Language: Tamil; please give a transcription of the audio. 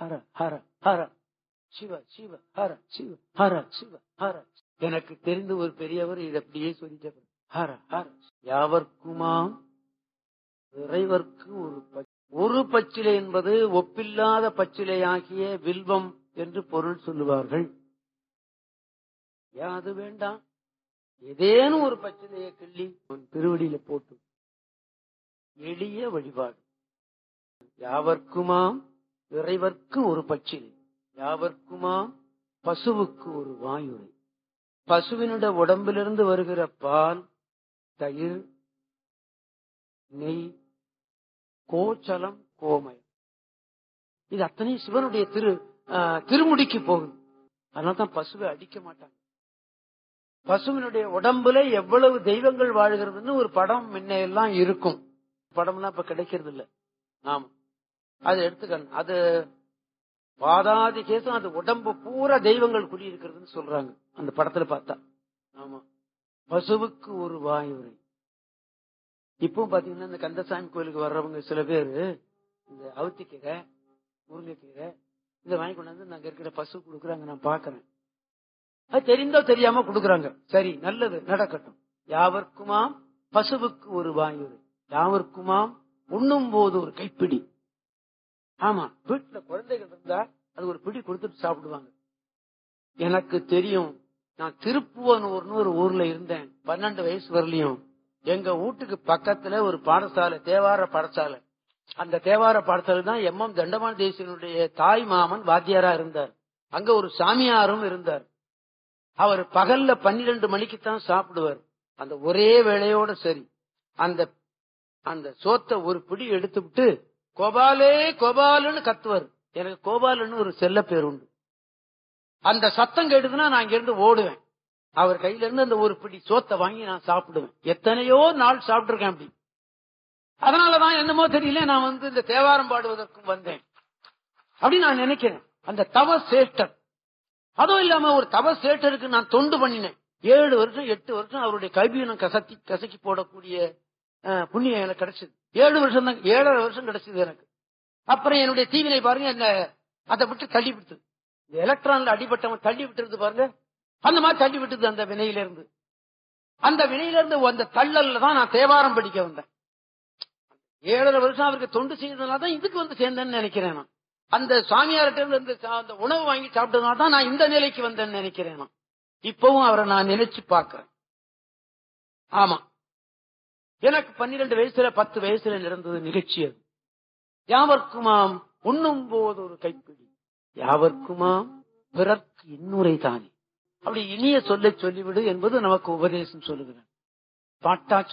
ஹர ஹர ஹர சிவ சிவ ஹர சிவ ஹர சிவ ஹர எனக்கு தெரிந்த ஒரு பெரியவர் இதை அப்படியே சொல்லிட்டு ஹர ஹர யாவர்க்குமாம் இறைவர்க்கு ஒரு பச்- ஒரு பச்சிலை என்பது ஒப்பில்லாத பச்சிலையாகிய வில்வம் என்று பொருள் சொல்லுவார்கள் ஏன் அது வேண்டாம் ஏதேனும் ஒரு பச்சிலையை கிள்ளி உன் திருவடியில போட்டு எளிய வழிபாடு யாவர்க்குமாம் இறைவர்க்கு ஒரு பச்சிலை யாவர்க்குமாம் பசுவுக்கு ஒரு வாயுரை பசுவினுடைய உடம்பிலிருந்து வருகிற பால் தயிர் நெய் கோச்சலம் கோமயம் இது அத்தனை சிவனுடைய திரு ஆஹ், திருமுடிக்கு போகுது அதனால்தான் பசுவை அடிக்க மாட்டாங்க பசுவினுடைய உடம்புல எவ்வளவு தெய்வங்கள் வாழ்கிறதுன்னு ஒரு படம் முன்ன எல்லாம் இருக்கும் படம்லாம் இப்ப கிடைக்கிறது இல்ல ஆமா அது எடுத்துக்கணும் அது பாதாதி கேசம் அது உடம்பு பூரா தெய்வங்கள் குடியிருக்கிறதுன்னு சொல்றாங்க அந்த படத்துல பார்த்தா ஆமா பசுவுக்கு ஒரு வாயுரை இப்போ பாத்தீங்கன்னா இந்த கந்தசாமி கோயிலுக்கு வர்றவங்க சில பேரு இந்த அவுத்திக்கீரை முருங்கைக்கீரை இதை வாங்கி கொண்டாந்து நாங்க இருக்கிற பசு கொடுக்குறாங்க நான் பாக்குறேன் அது தெரிந்தோ தெரியாம கொடுக்குறாங்க சரி நல்லது நடக்கட்டும் யாவர்க்குமாம் பசுவுக்கு ஒரு வாயுரை யாவர்க்குமாம் உண்ணும் போது ஒரு கைப்பிடி ஆமா வீட்டுல குழந்தைகள் இருந்தா அது ஒரு பிடி கொடுத்துட்டு சாப்பிடுவாங்க எனக்கு தெரியும் நான் திருப்புவனூர்னு ஒரு ஊர்ல இருந்தேன் பன்னெண்டு வயசு வரலையும் எங்க வீட்டுக்கு பக்கத்துல ஒரு பாடசாலை தேவார பாடசாலை அந்த தேவார பாடசாலை தான் எம் எம் தண்டமான தேசியனுடைய தாய் மாமன் வாத்தியாரா இருந்தார் அங்க ஒரு சாமியாரும் இருந்தார் அவர் பகல்ல பன்னிரண்டு மணிக்குத்தான் சாப்பிடுவார் அந்த ஒரே வேளையோட சரி அந்த அந்த சோத்தை ஒரு பிடி எடுத்துவிட்டு கோபாலே கோபாலுன்னு கத்துவார் எனக்கு கோபாலுன்னு ஒரு செல்ல பேர் உண்டு அந்த சத்தம் கேட்டுதுன்னா நான் இங்கிருந்து ஓடுவேன் அவர் கையில இருந்து அந்த ஒரு பிடி சோத்தை வாங்கி நான் சாப்பிடுவேன் எத்தனையோ நாள் சாப்பிட்டிருக்கேன் அப்படி அதனாலதான் என்னமோ தெரியல நான் வந்து இந்த தேவாரம் பாடுவதற்கும் வந்தேன் அப்படி நான் நினைக்கிறேன் அந்த தவ சேஷ்டர் அதுவும் இல்லாம ஒரு தவ சேட்டருக்கு நான் தொண்டு பண்ணினேன் ஏழு வருஷம் எட்டு வருஷம் அவருடைய கல்வியினம் கசக்கி கசக்கி போடக்கூடிய அஹ், புண்ணியம் எனக்கு கிடைச்சது ஏழு வருஷம் தான் ஏழரை வருஷம் கிடைச்சது எனக்கு அப்புறம் என்னுடைய தீவினை பாருங்க என்ன அதை விட்டு தள்ளி விட்டு இந்த எலக்ட்ரான்ல அடிபட்டவன் தள்ளி விட்டுறது பாருங்க அந்த மாதிரி தள்ளி விட்டுது அந்த வினையில இருந்து அந்த வினையில இருந்து அந்த தள்ளல்ல தான் நான் தேவாரம் படிக்க வந்தேன் ஏழரை வருஷம் அவருக்கு தொண்டு செய்ததுனால தான் இதுக்கு வந்து சேர்ந்தேன்னு நினைக்கிறேன் நான் அந்த சாமியார்கிட்ட இருந்து சா- அந்த உணவு வாங்கி சாப்பிட்டதுனால தான் நான் இந்த நிலைக்கு வந்தேன்னு நினைக்கிறேன் நான் இப்பவும் அவரை நான் நினைச்சு பார்க்கிறேன் ஆமா எனக்கு பன்னிரண்டு வயசுல பத்து வயசுல நடந்தது நிகழ்ச்சி அது யாவர்க்குமாம் உண்ணும் போது ஒரு கைப்பிடி யாவர்க்குமாம் பிறர்க்கு இன்னுரை தானே அப்படி இனிய சொல்லை சொல்லிவிடு என்பது நமக்கு உபதேசம் சொல்லுகிறார் பாட்டா